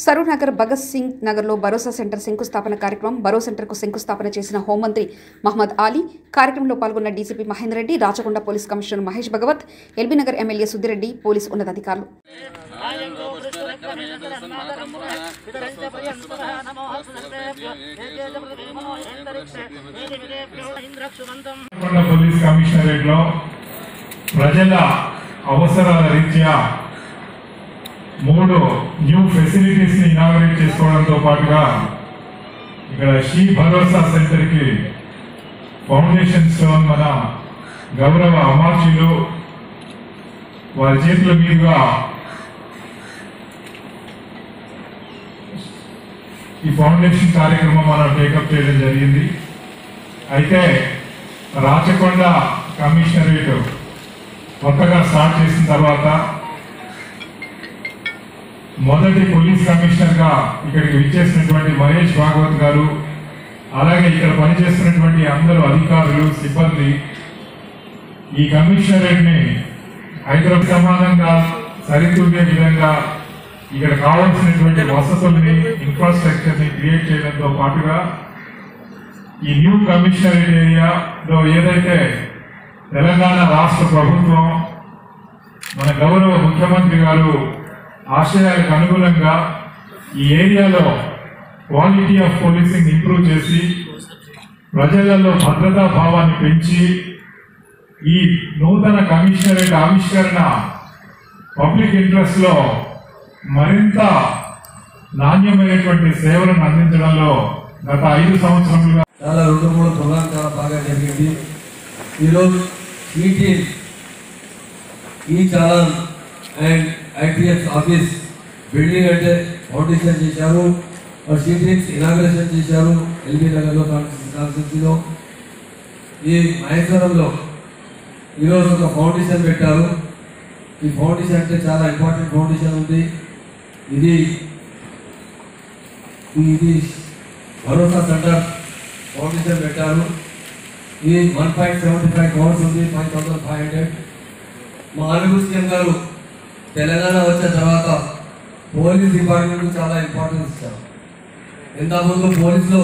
సరూర్ నగర్ భగత్ సింగ్ నగర్లో భరోసా సెంటర్ శంకుస్థాపన కార్యక్రమం భరో సెంటర్కు శంకుస్థాపన చేసిన హోంమంత్రి మహమ్మద్ ఆలీ కార్యక్రమంలో పాల్గొన్న DCP Mahender Reddy Rachakonda police commissioner Mahesh Bhagwat LB Nagar MLA Sudhireddy police ఉన్నతాధికారులు కొండ పోలీస్ కమిషనరేట్ లో ప్రజల అవసరాల రీత్యా మూడు న్యూ ఫెసిలిటీస్ ని ఇనాగరేట్ చేసుకోవడంతో పాటుగా ఇక్కడ శ్రీ భరోసా సెంటర్ కి ఫౌండేషన్ స్టోన్ మన గౌరవ అమార్చులు వారి చేతుల మీదుగా ఈ ఫౌండేషన్ కార్యక్రమం మనం టేకప్ చేయడం జరిగింది అయితే రాచకొండ కమిషనరేట్ కొత్తగా స్టార్ట్ చేసిన తర్వాత మొదటి పోలీస్ కమిషనర్ గా ఇక్కడికి విచ్చేసినటువంటి మహేష్ భాగవత్ గారు అలాగే ఇక్కడ పనిచేస్తున్నటువంటి అందరూ అధికారులు సిబ్బంది ఈ కమిషనరేట్ ని హైదరాబాద్ సమానంగా సరితూగే విధంగా ఇక్కడ కావాల్సినటువంటి వసతుల్ని ఇన్ఫ్రాస్ట్రక్చర్ ని క్రియేట్ చేయడంతో పాటుగా ఈ న్యూ కమిషనరేట్ ఏరియాలో ఏదైతే తెలంగాణ రాష్ట్ర ప్రభుత్వం మన గౌరవ ముఖ్యమంత్రి గారు ఆశయాలకు అనుగుణంగా ఈ ఏరియాలో క్వాలిటీ ఆఫ్ పోలీసింగ్ ఇంప్రూవ్ చేసి ప్రజలలో భద్రతా భావాన్ని పెంచి ఈ నూతన కమిషనరేట్ ఆవిష్కరణ పబ్లిక్ ఇంట్రెస్ట్ లో మరింత నాణ్యమైనటువంటి సేవలను అందించడంలో గత ఐదు సంవత్సరములుగా చాలా రెండు మూడు ప్రోగ్రాం చాలా బాగా జరిగింది ఈరోజు ఈటీ ఈ channel and ITS office building అంటే ఫౌండేషన్ చేశారు సిటీఎస్ ఇనాగ్రేషన్ చేశారు ఎల్బీ నగర్లో కాన్స్టిట్యూన్సీలో ఈ మహేశ్వరంలో ఈరోజు ఒక ఫౌండేషన్ పెట్టారు ఈ ఫౌండేషన్ అంటే చాలా ఇంపార్టెంట్ ఫౌండేషన్ ఉంది ఇది ఇది భరోసా సెంటర్ ఫౌండేషన్ పెట్టారు ఇది one point seventy five crores ఉంది ఫైవ్ థౌసండ్ ఫైవ్ హండ్రెడ్ మా ఆలుగు సీఎం గారు తెలంగాణ వచ్చిన తర్వాత పోలీస్ డిపార్ట్మెంట్ చాలా ఇంపార్టెన్స్ ఇచ్చారు ఇంతకుముందు పోలీసులో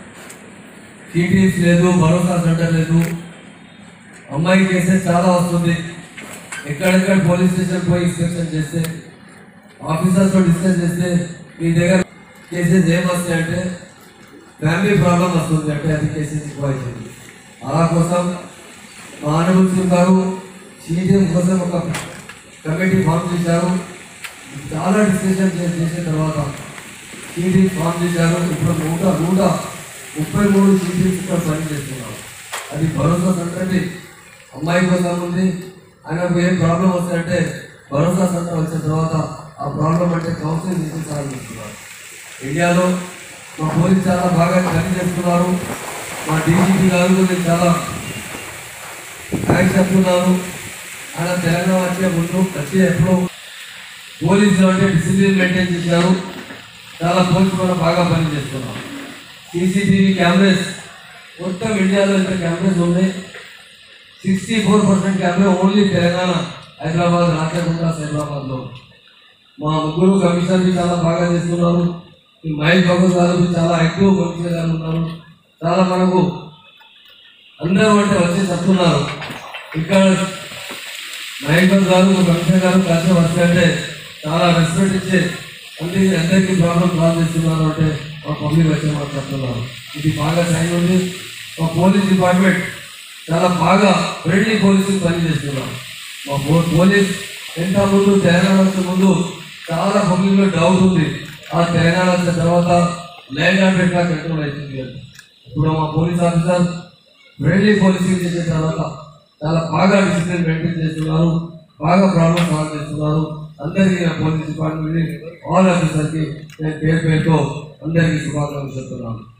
టీటీఎస్ లేదు భరోసా సెంటర్ లేదు అమ్మాయి కేసెస్ చాలా వస్తుంది ఎక్కడెక్కడ పోలీస్ స్టేషన్ పోయి ఇన్స్పెక్షన్ చేస్తే ఆఫీసర్స్తో డిస్కస్ చేస్తే మీ దగ్గర కేసెస్ ఏం వస్తాయంటే ఫ్యామిలీ ప్రాబ్లం వస్తుంది అంటే అది కేసెస్ ఎక్కువ అవుతుంది అలా కోసం మా అనుభూతి గారు సీఎం కోసం ఒక కమిటీ ఫామ్ చేశారు చాలా డిస్కషన్ చే- చేసిన తర్వాత సీటీ ఫామ్ చేశారు ఇప్పుడు నూట నూట ముప్పై మూడు సీటీస్ ఇక్కడ పని చేస్తున్నారు అది భరోసా సెంటర్ని అమ్మాయి కోసం ఉంది ఆయనకు ఏం ప్రాబ్లం వస్తాయంటే భరోసా సెంటర్ వచ్చిన తర్వాత ఆ ప్రాబ్లం అంటే కౌన్సిలింగ్ చేసి సాధిస్తున్నారు ఇండియాలో మా పోలీస్ చాలా బాగా పని చేస్తున్నారు మా డీజీపీ గారు కూడా చాలా థ్యాంక్స్ చెప్తున్నారు ఆయన తెలంగాణ వచ్చే ముందు వచ్చే ఎప్పుడు పోలీసులు అంటే డిసిప్లిన్ మెయింటైన్ చేశారు చాలా పోలీసులు కూడా బాగా పని చేస్తున్నారు సీసీటీవీ కెమెరాస్ మొత్తం ఇండియాలో ఇంత కెమెరాస్ ఉన్నాయి sixty four percent camera only Telangana Hyderabad Rachakonda హైదరాబాద్లో మా ముగ్గురు కమిషనర్లు చాలా బాగా చేస్తున్నారు ఈ మహేష్ బాబు గారు చాలా యాక్టివ్ కమిషనర్ గారు ఉన్నారు చాలా మనకు అందరూ అంటే వచ్చి చెప్తున్నారు ఇక్కడ మహేష్ బాబు గారు మా కమిషనర్ గారు కలిసి వస్తాయంటే చాలా రెస్పెక్ట్ ఇచ్చి అందరికీ అందరికీ ప్రాబ్లం సాల్వ్ చేస్తున్నారు అంటే మా పబ్లిక్ వచ్చి మాకు చెప్తున్నారు ఇది బాగా సైన్ ఉంది మా పోలీస్ డిపార్ట్మెంట్ చాలా బాగా ఫ్రెండ్లీ పోలీసింగ్ పనిచేస్తున్నారు మా పో- పోలీస్ ఎంత ముందు తెలంగాణ వచ్చే ముందు చాలా పబ్లిక్ లో డౌట్ ఉంది ఆ తెలంగాణ వచ్చిన తర్వాత ల్యాండ్ ఆర్డర్ ఎట్లా కంట్రోల్ అవుతుంది అని. ఇప్పుడు మా పోలీస్ ఆఫీసర్ ఫ్రెండ్లీ పోలీసింగ్ చేసిన తర్వాత చాలా బాగా డిసిప్లిన్ మెయింటైన్ చేస్తున్నారు బాగా ప్రాబ్లమ్ సాల్వ్ చేస్తున్నారు అందరికీ నా పోలీస్ డిపార్ట్మెంట్ ఆల్ ఆఫీసర్కి నేను పేరు పేరుతో అందరికీ శుభాకాంక్షలు చెప్తున్నాను